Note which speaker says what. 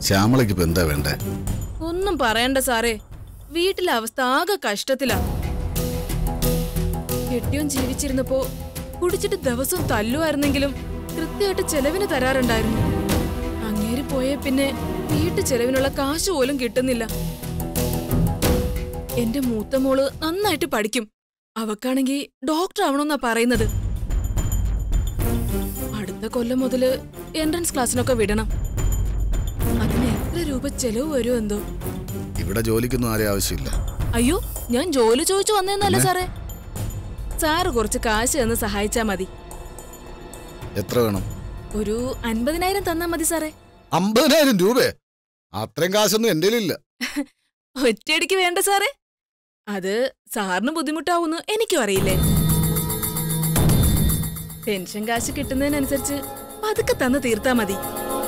Speaker 1: ശ്യാമളയ്ക്ക് ഇപ്പൊ എന്താ വേണ്ടേ
Speaker 2: ഒന്നും പറയണ്ട സാറേ വീട്ടിലെ അവസ്ഥ ആകെ കഷ്ടത്തിലാ കെട്ടിയോൻ ജീവിച്ചിരുന്നപ്പോ കുടിച്ചിട്ട് ദിവസവും തല്ലുമായിരുന്നെങ്കിലും കൃത്യമായിട്ട് ചെലവിന് തരാറുണ്ടായിരുന്നു അങ്ങേര് പോയ പിന്നെ വീട്ടു ചെലവിനുള്ള കാശ് പോലും കിട്ടുന്നില്ല എന്റെ മൂത്ത മോള് നന്നായിട്ട് പഠിക്കും അവക്കാണെങ്കി ഡോക്ടർ ആവണമെന്നാ പറയുന്നത് അടുത്ത കൊല്ലം മുതല് എൻട്രൻസ് ക്ലാസ്സിനൊക്കെ വിടണം അതിന് എത്ര രൂപ ചെലവ് വരുമോ എന്തോ
Speaker 1: ഇവിടെ ജോലിക്കൊന്നും ആരെയും ആവശ്യമില്ല
Speaker 2: അയ്യോ ഞാൻ ജോലി ചോദിച്ചു വന്നേന്നല്ല സാറേ സാറ് കുറച്ച് കാശ് തന്ന് സഹായിച്ചാ മതി
Speaker 1: എത്ര വേണം
Speaker 2: ഒരു അൻപതിനായിരം തന്നാ മതി സാറേ
Speaker 1: അമ്പതിനായിരം രൂപയെ അത്രയും കാശൊന്നും എന്റെ ഇല്ല
Speaker 2: ഒറ്റയടിക്ക് വേണ്ട സാറേ അത് സാറിന് ബുദ്ധിമുട്ടാവൂന്ന് എനിക്കും അറിയില്ലേ പെൻഷൻ കാശ് കിട്ടുന്നതിനനുസരിച്ച് പതുക്കെ തന്ന് തീർത്താ മതി